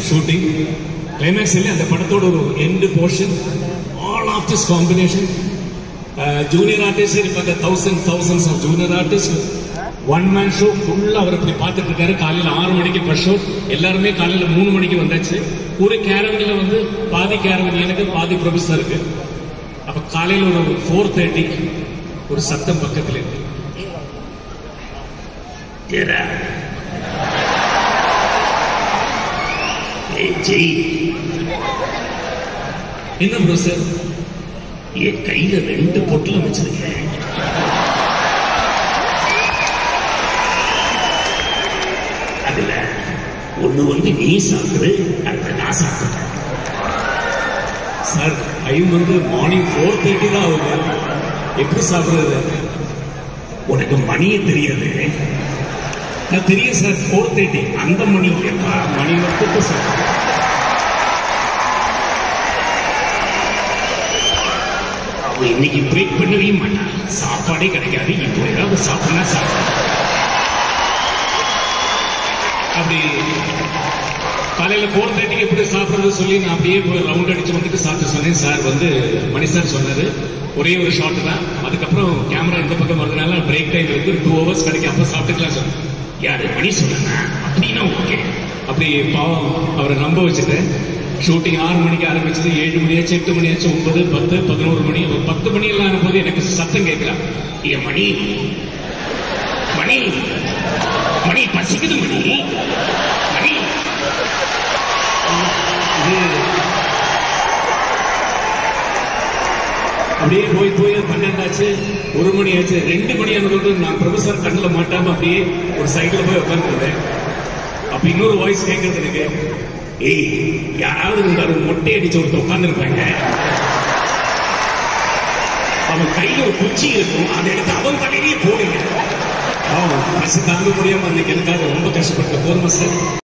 shooting climax இல்லை அந்த படத்தோட ஒரு end portion all artist combination junior artist இருப்பாங்க thousand thousands of junior artist one man show ஃபுல்லா அவர் இப்படி பார்த்துட்டு இருக்காரு காலையில ஆறு மணிக்கு ஃபர்ஸ்ட் ஷோ எல்லாருமே காலையில மூணு மணிக்கு வந்தாச்சு ஒரு கேரவன்ல வந்து பாதி கேரவன் எனக்கு பாதி ப்ரொஃபஸருக்கு அப்ப காலையில ஒரு ஃபோர் தேர்ட்டி ஒரு சத்தம் பக்கத்துல இருக்கு ஜெரா ஏய் ஜெய் என்ன ப்ரொஃபஸர் என் கையில ரெண்டு பொட்டலம் வச்சிருக்கேன் அதுல ஒண்ணு வந்து நீ சாப்பிடு அடுத்த நான் சாப்பிட்டேன் சார் டைம் வந்து மார்னிங் ஃபோர் தேர்ட்டி தான் ஆகுது எப்படி சாப்பிடுறது உனக்கு மணியே தெரியாது நான் தெரியும் சார் ஃபோர் தேர்ட்டி அந்த மணி இல்லையப்பா மணி மட்டும் சார் அவன் இன்னைக்கு பிரேக் பண்ணவே மாட்டான் சாப்பாடே கிடைக்காது இப்போ ஏதாவது சாப்பிடனா சாப்பிடு அப்படி காலையில ஃபோர் தேர்ட்டிக்கு எப்படி சாப்பிடுறது சொல்லி நான் அப்படியே போய் ரவுண்ட் அடிச்சு வந்துட்டு சாப்பிட்டு சொன்னேன் சார் வந்து மணி சார் சொன்னாரு ஒரே ஒரு ஷாட் தான் அதுக்கப்புறம் கேமரா இந்த பக்கம் வரதுனால பிரேக் டைம் வந்து டூ ஹவர்ஸ் கிடைக்கும் அப்ப சாப்பிட்டுக்கலாம் சார் யாரு மணி சொன்னா அப்படின்னா ஓகே அப்படி பாவம் அவரை நம்ப வச்சுட்டு ஷூட்டிங் ஆறு மணிக்கு ஆரம்பிச்சது ஏழு மணியாச்சு எட்டு மணியாச்சு ஒன்பது பத்து பதினோரு மணி ஒரு பத்து மணி எல்லாம் போது எனக்கு சத்தம் கேட்கலாம் ஏன் மணி மணி மணி பசிக்குது மணி மணி இது அப்படியே போய் போய் பன்னெண்டாச்சு ஒரு மணி ஆச்சு ரெண்டு மணி ஆனதோடு நான் ப்ரொஃபசர் கண்ணில் மாட்டாம அப்படியே ஒரு சைக்கிள் போய் உட்காந்துருந்தேன் அப்ப இன்னொரு வாய்ஸ் கேட்கறது எனக்கு ஏய் யாராவது இருந்தாரு மொட்டை அடிச்சு ஒருத்தர் உட்கார்ந்துருப்பாங்க அவன் கையில ஒரு குச்சி இருக்கும் அதை எடுத்து அவன் தலையிலேயே போடுங்க அவன் பசி தாங்க முடியாம அன்னைக்கு எனக்காக ரொம்ப கஷ்டப்பட்ட போதுமா சார்